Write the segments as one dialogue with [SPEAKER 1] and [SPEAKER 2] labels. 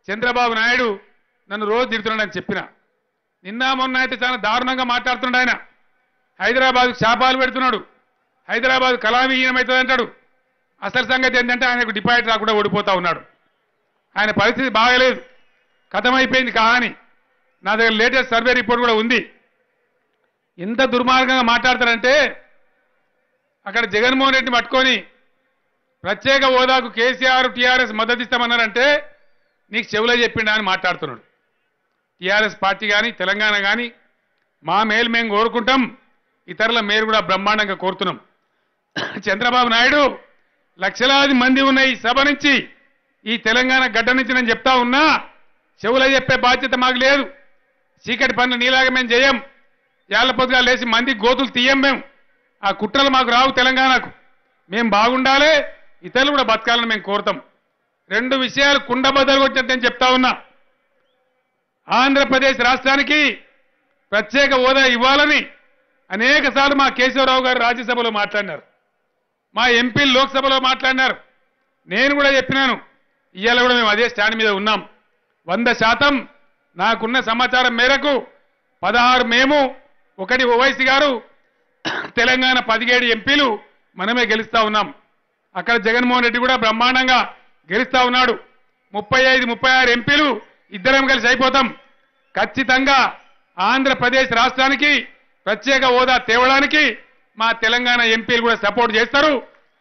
[SPEAKER 1] చంద్రబాబు నాయుడు నన్ను రోజు తిడుతున్నాడని చెప్పిన నిన్న మొన్న అయితే చాలా దారుణంగా మాట్లాడుతున్నాడు ఆయన హైదరాబాద్ శాపాలు పెడుతున్నాడు హైదరాబాద్ కళావిహీనమవుతుంది అంటాడు అసలు సంగతి ఏంటంటే ఆయనకు డిపాజిట్ రాకుండా ఓడిపోతా ఉన్నాడు ఆయన పరిస్థితి బాగలేదు కథమైపోయింది కహాని నా దగ్గర లేటెస్ట్ సర్వే రిపోర్ట్ కూడా ఉంది ఎంత దుర్మార్గంగా మాట్లాడతారంటే అక్కడ జగన్మోహన్ రెడ్డి పట్టుకొని ప్రత్యేక హోదాకు కేసీఆర్ టీఆర్ఎస్ మద్దతు ఇస్తామన్నారంటే నీకు చెవులో చెప్పిండా అని మాట్లాడుతున్నాడు టీఆర్ఎస్ పార్టీ కానీ తెలంగాణ కానీ మా మేలు మేము కోరుకుంటాం ఇతరుల మేలు కూడా బ్రహ్మాండంగా కోరుతున్నాం చంద్రబాబు నాయుడు లక్షలాది మంది ఉన్న ఈ సభ నుంచి ఈ తెలంగాణ గడ్డ నుంచి నేను చెప్తా ఉన్నా చెవులో చెప్పే బాధ్యత మాకు లేదు చీకటి పనులు నీలాగా మేము చేయం ఏళ్ల పొద్దుగా లేచి మంది గోతులు తీయం మేము ఆ కుట్రలు మాకు రావు తెలంగాణకు మేము బాగుండాలి ఇతరులు కూడా బతకాలని మేము కోరుతాం రెండు విషయాలు కుండబద్దలు కొట్టినట్టు నేను చెప్తా ఉన్నా ఆంధ్రప్రదేశ్ రాష్ట్రానికి ప్రత్యేక హోదా ఇవ్వాలని అనేక సార్లు మా కేశవరావు గారు రాజ్యసభలో మాట్లాడినారు మా ఎంపీలు లోక్సభలో మాట్లాడినారు నేను కూడా చెప్పినాను ఇవాళ కూడా మేము అదే స్టాండ్ మీద ఉన్నాం వంద శాతం నాకున్న సమాచారం మేరకు పదహారు మేము ఒకటి ఓవైసీ గారు తెలంగాణ పదిహేడు ఎంపీలు మనమే గెలుస్తా ఉన్నాం అక్కడ జగన్మోహన్ రెడ్డి కూడా బ్రహ్మాండంగా గెలుస్తా ఉన్నాడు ముప్పై ఐదు ముప్పై ఆరు ఎంపీలు ఇద్దరం కలిసి అయిపోతాం ఖచ్చితంగా ఆంధ్రప్రదేశ్ రాష్ట్రానికి ప్రత్యేక హోదా తేవడానికి మా తెలంగాణ ఎంపీలు కూడా సపోర్ట్ చేస్తారు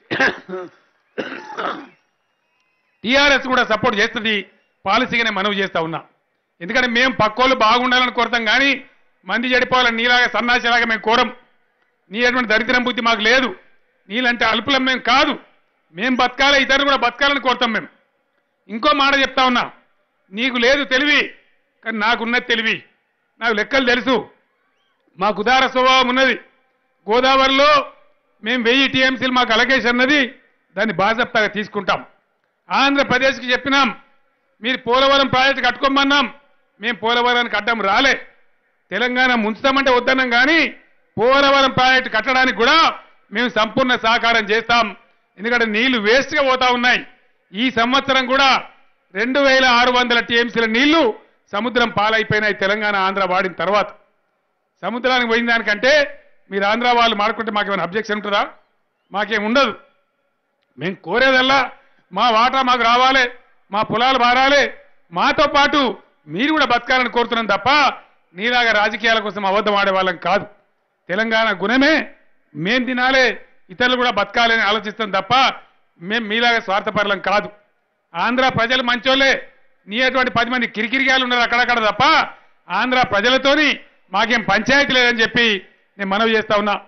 [SPEAKER 1] టీఆర్ఎస్ కూడా సపోర్ట్ చేస్తుంది పాలసీగానే మనవి చేస్తా ఉన్నా ఎందుకంటే మేము పక్కోళ్ళు బాగుండాలని కోరతాం కానీ మంది చెడిపోవాలని నీలాగా సన్నాసిలాగా మేము కోరం నీ అటువంటి దరిద్రం బుద్ధి మాకు లేదు నీలంటే అల్పులం మేము కాదు మేము బతకాలి ఇతరులు కూడా బతకాలని కోరుతాం మేము ఇంకో మాట చెప్తా ఉన్నా నీకు లేదు తెలివి కానీ నాకున్నది తెలివి నాకు లెక్కలు తెలుసు మాకు ఉదార స్వభావం ఉన్నది గోదావరిలో మేము వెయ్యి టీఎంసీలు మాకు అలకేషన్ అన్నది దాన్ని బాజప్తాగా తీసుకుంటాం ఆంధ్రప్రదేశ్కి చెప్పినాం మీరు పోలవరం ప్రాజెక్టు కట్టుకోమన్నాం మేము పోలవరానికి అడ్డం రాలే తెలంగాణ ముంచుతామంటే వద్దన్నాం కానీ పోలవరం ప్రాజెక్టు కట్టడానికి కూడా మేము సంపూర్ణ సహకారం చేస్తాం ఎందుకంటే నీళ్లు వేస్ట్గా పోతా ఉన్నాయి ఈ సంవత్సరం కూడా రెండు వేల ఆరు వందల టీఎంసీల నీళ్లు సముద్రం పాలైపోయినాయి తెలంగాణ ఆంధ్ర వాడిన తర్వాత సముద్రానికి పోయిన దానికంటే మీరు ఆంధ్ర వాళ్ళు మాడుకుంటే మాకేమైనా అబ్జెక్షన్ ఉంటుందా మాకేం ఉండదు మేము కోరేదల్లా మా వాటా మాకు రావాలి మా పొలాలు మారాలి మాతో పాటు మీరు కూడా బతకాలని కోరుతున్నాం తప్ప నీలాగా రాజకీయాల కోసం అబద్ధం ఆడే వాళ్ళం కాదు తెలంగాణ గుణమే మేం తినాలి ఇతరులు కూడా బతకాలని ఆలోచిస్తాం తప్ప మేం మీలాగా స్వార్థపరలం కాదు ఆంధ్ర ప్రజలు మంచోళ్ళే నీ అటువంటి పది మంది కిరికిరిగాలు ఉన్నారు అక్కడక్కడ తప్ప ఆంధ్ర ప్రజలతోని మాకేం పంచాయతీ లేదని చెప్పి నేను మనవి చేస్తా ఉన్నా